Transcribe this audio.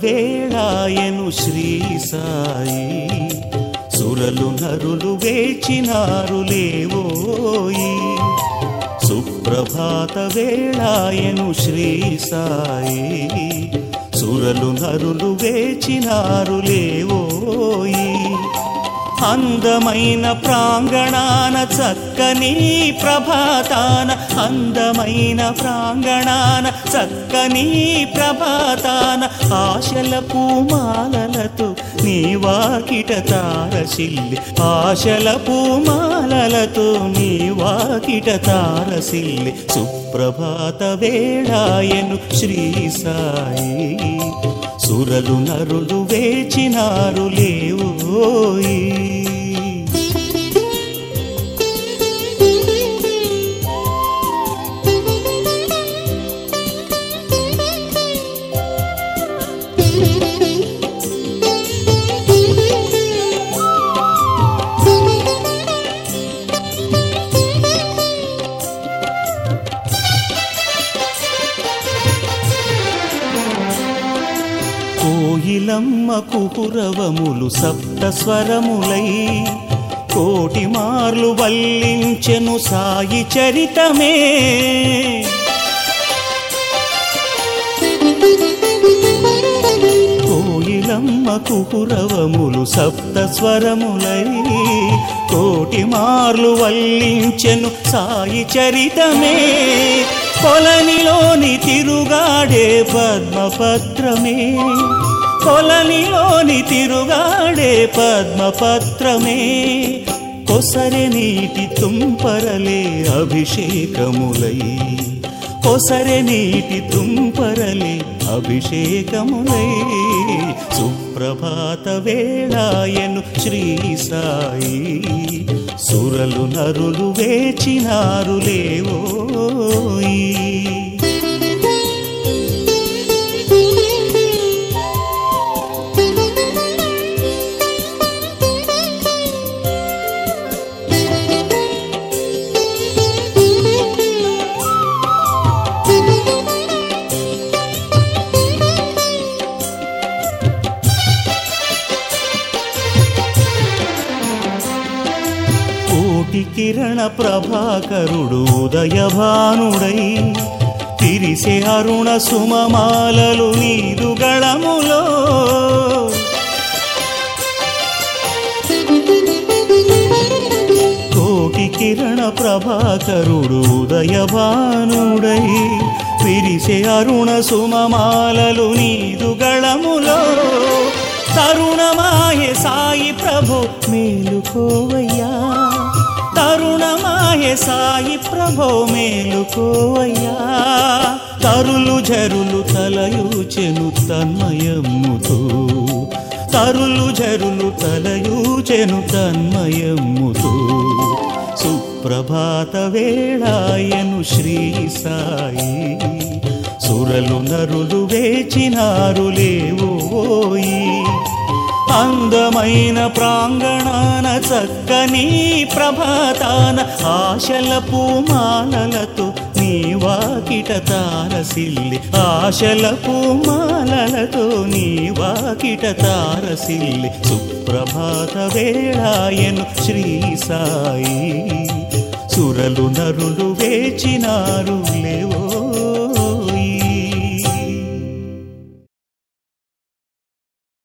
వేళాయను శ్రీ సాయి సురలు నరులు వేచినారు లేవోయి సుప్రభాత వేళాయను శ్రీ సాయి సురలు నరులు వేచినారు లేవోయి అందమైన ప్రాంగణాన చక్కని ప్రభాతాన అందమైన ప్రాంగణాన చక్కని ప్రభాతాన ఆశల పూమాలలతో నీ వాకిట తారసిల్లి ఆశల పూమాలలతో నీ వాకిట తారసిల్లి సుప్రభాత వేళాయను శ్రీ సాయి సురలు నరులు వేచినారు లేవోయి కోయిలమ్మ కుహురవములు సప్త స్వరములై కోటి మార్లు వల్లించెను సాయి చరితమే కోయిలమ్మ కుహురవములు సప్త స్వరములై కోటి మార్లు వల్లించెను సాయి చరితమే కొలనిలోని తిరుగాడే పద్మపత్రమే కొలనిలోని తిరుగాడే పద్మపత్రమే కొసరె నీటి తుంపరలే అభిషేకములై కొసరె నీటి తుంపరలే అభిషేకములై సుప్రభాత వేళాయను శ్రీ సాయి సురలు నరులు వేచినారు లేవోయి కోటి కిరణ ప్రభాకరుడు ఉదయభానుడై తిరిసే అరుణ సుమమాలలు నీదు గళములో కోటి కిరణ ప్రభాకరుడు ఉదయభానుడై విరిసే అరుణ సుమమాలలు నీదు గళములో తరుణమాయ సాయి ప్రభు మేలుకోవయ్యా తరుణమాయ సాయి ప్రభో మేలుకోవయ్యా తరులు జరులు తలయూచెను తన్మయమ్ముతో తరులు జరులు తలయూచెను తన్మయమ్ముతో సుప్రభాత వేళాయను శ్రీ సాయి సురలు నరులు వేచినారు లేవోయి అందమైన ప్రాంగణాన చక్కని ప్రభాతాన ఆశల పూమాలలతో నీ వాకిట తారసిల్లి ఆశల పూమాలలతో నీ వాకిట తారసిల్లి సుప్రభాత వేళాయను శ్రీ సాయి సురలు నరులు వేచినారు లేవో